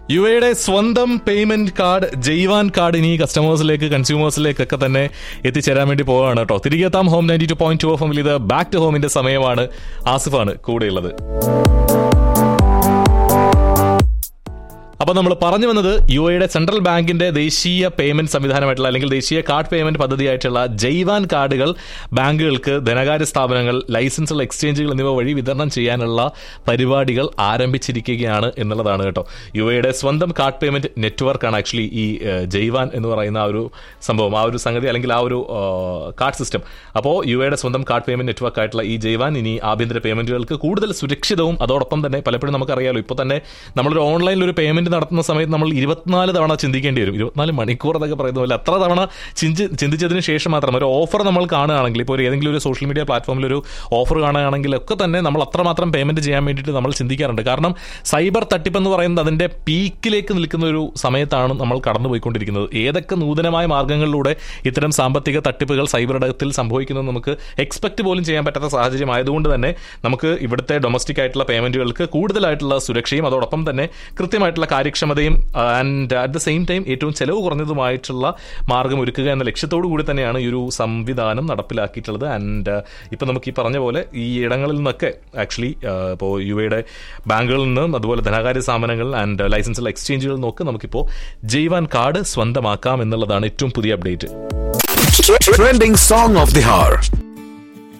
U എയുടെ സ്വന്തം payment card ജയ്വാൻ card ഇനി കസ്റ്റമേഴ്സിലേക്ക് കൺസ്യൂമേഴ്സിലേക്കൊക്കെ തന്നെ എത്തിച്ചേരാൻ വേണ്ടി പോവുകയാണ് കേട്ടോ തിരികെ എത്താം home ninety two point two F ഇത് ബാക്ക് ടു ഹോമിന്റെ സമയമാണ് ആസിഫാണ് കൂടെയുള്ളത് അപ്പൊ നമ്മൾ പറഞ്ഞു വന്നത് യു എയുടെ സെൻട്രൽ ബാങ്കിന്റെ ദേശീയ പേയ്മെന്റ് സംവിധാനമായിട്ടുള്ള അല്ലെങ്കിൽ ദേശീയ കാർഡ് പേയ്മെന്റ് പദ്ധതിയായിട്ടുള്ള ജൈവാൻ കാർഡുകൾ ബാങ്കുകൾക്ക് ധനകാര്യ സ്ഥാപനങ്ങൾ ലൈസൻസുകൾ എക്സ്ചേഞ്ചുകൾ എന്നിവ വഴി വിതരണം ചെയ്യാനുള്ള പരിപാടികൾ ആരംഭിച്ചിരിക്കുകയാണ് എന്നുള്ളതാണ് കേട്ടോ യു എയുടെ സ്വന്തം കാർഡ് പേയ്മെന്റ് നെറ്റ്വർക്കാണ് ആക്ച്വലി ഈ ഏഹ്, ജൈവാൻ എന്ന് പറയുന്ന ആ ഒരു സംഭവം ആ ഒരു സംഗതി അല്ലെങ്കിൽ ആ ഒരു കാർഡ് സിസ്റ്റം അപ്പോൾ യു എയുടെ സ്വന്തം കാർഡ് പേയ്മെന്റ് നെറ്റ്വർക്ക് ആയിട്ടുള്ള ഈ ജൈവാൻ ഇനി ആഭ്യന്തര പേയ്മെന്റുകൾക്ക് കൂടുതൽ സുരക്ഷിതവും അതോടൊപ്പം തന്നെ പലപ്പോഴും നമുക്കറിയാലോ ഇപ്പോൾ തന്നെ നമ്മളൊരു ഓൺലൈനിൽ ഒരു പേയ്മെന്റ് നടത്തുന്ന സമയത്ത് നമ്മൾ ഇരുപത്തിനാല് തവണ ചിന്തിക്കേണ്ടി വരും ഇരുപത്തിനാല് മണിക്കൂർ എന്നൊക്കെ പറയുന്ന പോലെ അത്ര തവണ ചിന്തി ചിന്തിച്ചതിന് ശേഷം മാത്രം ഒരു ഓഫർ നമ്മൾ കാണുകയാണെങ്കിൽ ഇപ്പോൾ ഒരു ഏതെങ്കിലും ഒരു സോഷ്യൽ മീഡിയ പ്ലാറ്റ്ഫോമിൽ ഒരു ഓഫർ കാണുകയാണെങ്കിൽ ഒക്കെ തന്നെ നമ്മൾ അത്രമാത്രം പേയ്മെന്റ് ചെയ്യാൻ വേണ്ടിയിട്ട് നമ്മൾ ചിന്തിക്കാറുണ്ട് കാരണം സൈബർ തട്ടിപ്പ് എന്ന് പറയുന്നത് അതിന്റെ പീക്കിലേക്ക് നിൽക്കുന്ന ഒരു സമയത്താണ് നമ്മൾ കടന്നുപോയിക്കൊണ്ടിരിക്കുന്നത് ഏതൊക്കെ നൂതനമായ മാർഗ്ഗങ്ങളിലൂടെ ഇത്തരം സാമ്പത്തിക തട്ടിപ്പുകൾ സൈബർ ഇടത്തിൽ സംഭവിക്കുന്നത് നമുക്ക് എക്സ്പെക്ട് പോലും ചെയ്യാൻ പറ്റാത്ത സാഹചര്യം ആയതുകൊണ്ട് തന്നെ നമുക്ക് ഇവിടുത്തെ ഡൊമസ്റ്റിക് ആയിട്ടുള്ള പേയ്മെന്റുകൾക്ക് കൂടുതലായിട്ടുള്ള സുരക്ഷയും അതോടൊപ്പം തന്നെ കൃത്യമായിട്ടുള്ള കാര്യക്ഷമതയും and at the same time ഏറ്റവും ചെലവ് കുറഞ്ഞതുമായിട്ടുള്ള മാർഗം ഒരുക്കുക എന്ന ലക്ഷ്യത്തോടു കൂടി തന്നെയാണ് ഈ ഒരു സംവിധാനം നടപ്പിലാക്കിയിട്ടുള്ളത് ആൻഡ് ഇപ്പം നമുക്ക് ഈ പറഞ്ഞ പോലെ ഈ ഇടങ്ങളിൽ നിന്നൊക്കെ ആക്ച്വലി ഇപ്പോൾ യു എയുടെ ബാങ്കുകളിൽ നിന്നും അതുപോലെ ധനകാര്യ സ്ഥാപനങ്ങൾ ആൻഡ് ലൈസൻസുള്ള എക്സ്ചേഞ്ചുകളിൽ നിന്നൊക്കെ നമുക്കിപ്പോൾ ജൈവാൻ കാർഡ് സ്വന്തമാക്കാം എന്നുള്ളതാണ് ഏറ്റവും പുതിയ update Trending song of the hour.